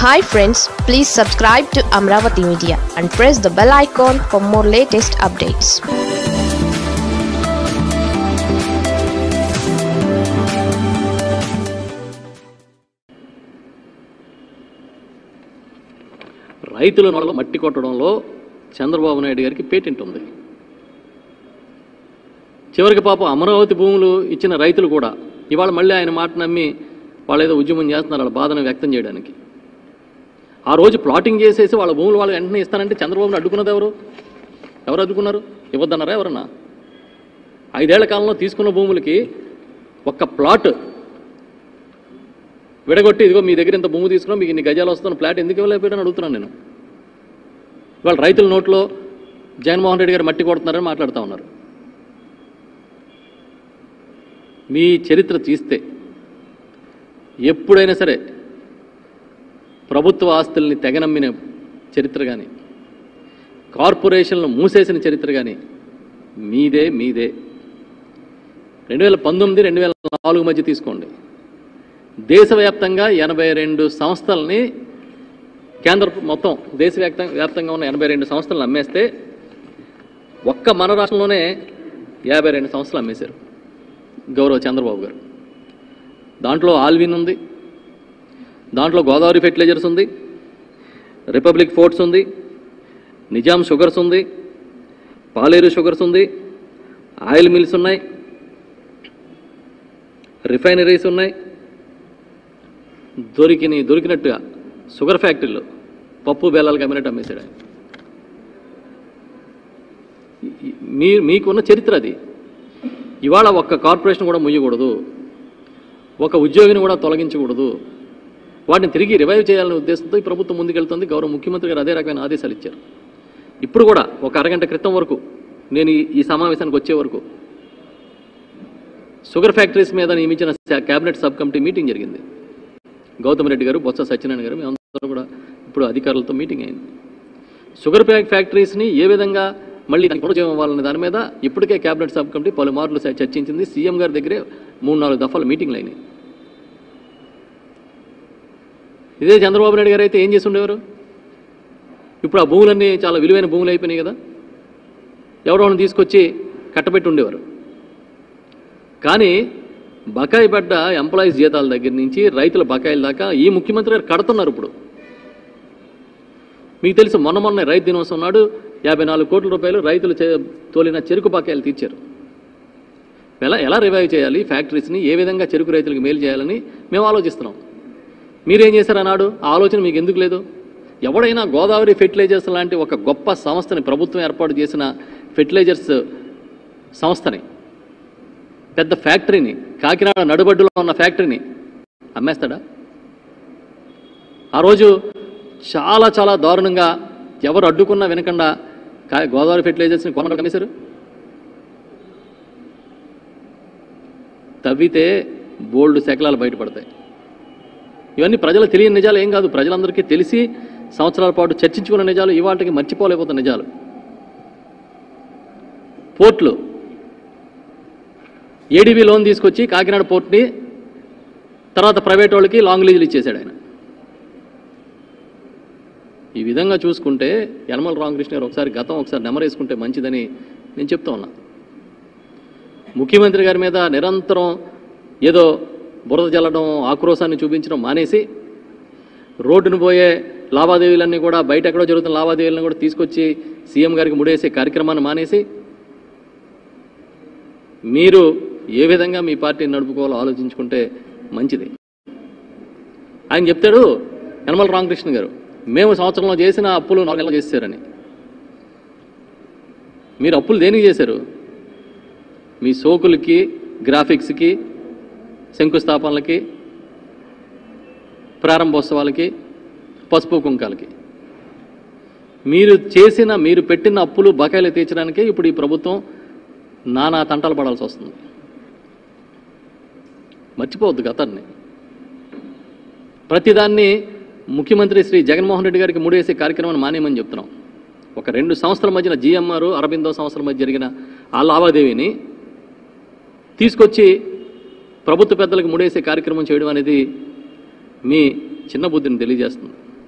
hi friends please subscribe to Amaravati media and press the bell icon for more latest updates రైతుల వల్ల మట్టి కొట్టడంలో చంద్రబాబు నాయుడు గారికి patent ఉంది చివరికి పాపం అమరావతి భూములు ఇచ్చిన రైతులు కూడా ఇవాళ మళ్ళీ ఆయన మాట నమ్మి వాళ్ళు ఏదో ఉద్యమం చేస్తున్నారు వాళ్ళ బాధను వ్యక్తం చేయడానికి ఆ రోజు ప్లాటింగ్ చేసేసి వాళ్ళ భూములు వాళ్ళు వెంటనే ఇస్తానంటే చంద్రబాబుని అడ్డుకున్నది ఎవరు ఎవరు అడ్డుకున్నారు ఇవ్వద్దన్నారా ఎవరన్నా ఐదేళ్ల కాలంలో తీసుకున్న భూములకి ఒక్క ప్లాట్ విడగొట్టి ఇదిగో మీ దగ్గర ఇంత భూమి తీసుకున్నా మీకు ఇన్ని గజాలు వస్తున్న ప్లాట్ ఎందుకు ఇవ్వలేకపోయాడని అడుగుతున్నాను నేను ఇవాళ రైతుల నోట్లో జగన్మోహన్ రెడ్డి గారు మట్టి కొడుతున్నారని మాట్లాడుతూ ఉన్నారు మీ చరిత్ర తీస్తే ఎప్పుడైనా సరే ప్రభుత్వ ఆస్తుల్ని తెగనమ్మిన చరిత్ర కానీ కార్పొరేషన్లు మూసేసిన చరిత్ర కానీ మీదే మీదే రెండు వేల పంతొమ్మిది రెండు వేల నాలుగు మధ్య తీసుకోండి దేశవ్యాప్తంగా ఎనభై రెండు సంస్థల్ని కేంద్ర మొత్తం దేశవ్యాప్త వ్యాప్తంగా ఉన్న ఎనభై రెండు సంస్థలను అమ్మేస్తే ఒక్క మన రాష్ట్రంలోనే యాభై రెండు సంస్థలు అమ్మేశారు గౌరవ చంద్రబాబు గారు దాంట్లో ఆల్విన్ ఉంది దాంట్లో గోదావరి ఫెర్టిలైజర్స్ ఉంది రిపబ్లిక్ ఫోర్ట్స్ ఉంది నిజాం షుగర్స్ ఉంది పాలేరు షుగర్స్ ఉంది ఆయిల్ మిల్స్ ఉన్నాయి రిఫైనరీస్ ఉన్నాయి దొరికిన దొరికినట్టుగా షుగర్ ఫ్యాక్టరీలో పప్పు బెల్లాలు కమ్మినట్టు అమ్మేశాడు ఆయన ఈ- మీ మీకున్న చరిత్ర అది ఇవాళ ఒక్క కార్పొరేషన్ కూడా ముయ్యకూడదు ఒక ఉద్యోగిని కూడా తొలగించకూడదు వాటిని తిరిగి రివైవ్ చేయాలనే ఉద్దేశంతో ఈ ప్రభుత్వం ముందుకెళ్తుంది గౌరవ ముఖ్యమంత్రి గారు అదే రకమైన ఆదేశాలు ఇచ్చారు ఇప్పుడు కూడా ఒక అరగంట క్రితం వరకు నేను ఈ- ఈ సమావేశానికి వచ్చే వరకు షుగర్ ఫ్యాక్టరీస్ మీద నియమించిన శా- కేబినెట్ సబ్ కమిటీ మీటింగ్ జరిగింది గౌతమ్ రెడ్డి గారు బొత్స సత్యనారాయణ గారు మేమందరం కూడా ఇప్పుడు అధికారులతో మీటింగ్ అయింది షుగర్ ఫ్యాక్ ఫ్యాక్టరీస్ని ఏ విధంగా మళ్ళీ దానికి పునరుజ్జీవం ఇవ్వాలనే దాని మీద ఇప్పటికే కేబినెట్ సబ్ కమిటీ పలుమార్లు చ- చర్చించింది సీఎం గారి దగ్గరే మూడు నాలుగు దఫాలు మీటింగ్లు అయినాయి ఇదే చంద్రబాబు నాయుడు గారు అయితే ఏం చేసి ఉండేవారు ఇప్పుడు ఆ భూములన్నీ చాలా విలువైన భూములు అయిపోయినాయి కదా ఎవరో ఒకరిని తీసుకొచ్చి కట్టబెట్టి ఉండేవారు కానీ బకాయి పడ్డ ఎంప్లాయీస్ జీతాల దగ్గర నుంచి రైతుల బకాయిల దాకా ఈ ముఖ్యమంత్రి గారు కడుతున్నారు ఇప్పుడు మీకు తెలుసు మొన్న మొన్న రైతు దినోత్సవం నాడు యాభై నాలుగు కోట్ల రూపాయలు రైతులు చే- తోలిన చెరుకు బకాయిలు తీర్చారు ఎలా ఎలా రివైవ్ చేయాలి ఫ్యాక్టరీస్ని ఏ విధంగా చెరుకు రైతులకు మేలు చేయాలని మేము ఆలోచిస్తున్నాం మీరేం చేశారు అన్నాడు ఆ ఆలోచన మీకు ఎందుకు లేదు ఎవడైనా గోదావరి ఫెర్టిలైజర్స్ లాంటి ఒక గొప్ప సంస్థని ప్రభుత్వం ఏర్పాటు చేసిన ఫెర్టిలైజర్స్ సంస్థని పెద్ద ఫ్యాక్టరీని కాకినాడ నడుబడ్డులో ఉన్న ఫ్యాక్టరీని అమ్మేస్తాడా ఆ రోజు చాలా చాలా దారుణంగా ఎవరు అడ్డుకున్నా వినకుండా కా- గోదావరి ఫెర్టిలైజర్స్ని కొనడం కమ్మేశారు తవ్వితే బోల్డ్ శకలాలు బయటపడతాయి ఇవన్నీ ప్రజలకు తెలియని నిజాలు ఏం కాదు ప్రజలందరికీ తెలిసి సంవత్సరాల పాటు చర్చించుకున్న నిజాలు ఇవాటికి మర్చిపోలేకపోతున్న నిజాలు పోర్ట్లు ఏడీబీ లోన్ తీసుకొచ్చి కాకినాడ పోర్ట్ని తర్వాత ప్రైవేట్ వాళ్ళకి లాంగ్ లీజులు ఇచ్చేశాడు ఆయన ఈ విధంగా చూసుకుంటే యనమల రామకృష్ణ గారు ఒకసారి గతం ఒకసారి నెమరేసుకుంటే మంచిదని నేను చెప్తా ఉన్నా ముఖ్యమంత్రి గారి మీద నిరంతరం ఏదో బురద జల్లడం ఆక్రోశాన్ని చూపించడం మానేసి రోడ్డును పోయే లావాదేవీలన్నీ కూడా బయట ఎక్కడో జరుగుతున్న లావాదేవీలను కూడా తీసుకొచ్చి సీఎం గారికి ముడేసే కార్యక్రమాన్ని మానేసి మీరు ఏ విధంగా మీ పార్టీని నడుపుకోవాలో ఆలోచించుకుంటే మంచిది ఆయన చెప్తాడు యనమల రామకృష్ణ గారు మేము సంవత్సరంలో చేసిన అప్పులు నాలుగు నెలలు చేశారని మీరు అప్పులు దేనికి చేశారు మీ సోకులకి గ్రాఫిక్స్కి శంకుస్థాపనలకి ప్రారంభోత్సవాలకి పసుపు కుంకాలకి మీరు చేసిన మీరు పెట్టిన అప్పులు బకాయిలు తీర్చడానికే ఇప్పుడు ఈ ప్రభుత్వం నానా తంటాలు పడాల్సి వస్తుంది మర్చిపోవద్దు గతాన్ని ప్రతిదాన్ని ముఖ్యమంత్రి శ్రీ జగన్మోహన్ రెడ్డి గారికి ముడేసే కార్యక్రమాన్ని మానేయమని చెప్తున్నాం ఒక రెండు సంవత్సరాల మధ్యన జిఎంఆర్ అరబిందో సంవత్సరాల మధ్య జరిగిన ఆ లావాదేవీని తీసుకొచ్చి ప్రభుత్వ పెద్దలకు ముడేసే కార్యక్రమం చేయడం అనేది మీ చిన్న బుద్ధిని తెలియజేస్తుంది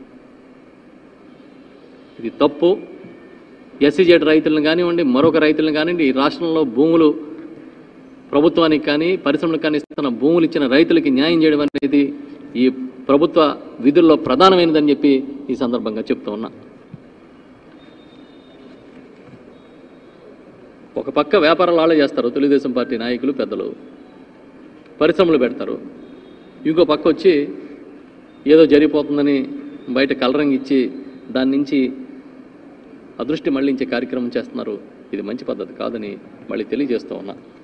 ఇది తప్పు ఎస్సీజెడ్ రైతులను కానివ్వండి మరొక రైతులను కానివ్వండి ఈ రాష్ట్రంలో భూములు ప్రభుత్వానికి కానీ పరిశ్రమలకు కానీ ఇస్తున్న భూములు ఇచ్చిన రైతులకి న్యాయం చేయడం అనేది ఈ ప్రభుత్వ విధుల్లో ప్రధానమైనదని చెప్పి ఈ సందర్భంగా చెప్తూ ఉన్నా ఒక పక్క వ్యాపారాలు వాళ్ళే చేస్తారు తెలుగుదేశం పార్టీ నాయకులు పెద్దలు పరిశ్రమలు పెడతారు ఇంకో పక్క వచ్చి ఏదో జరిగిపోతుందని బయట కలరంగి ఇచ్చి దాని నుంచి అదృష్టి మళ్లించే కార్యక్రమం చేస్తున్నారు ఇది మంచి పద్ధతి కాదని మళ్ళీ తెలియజేస్తూ ఉన్నా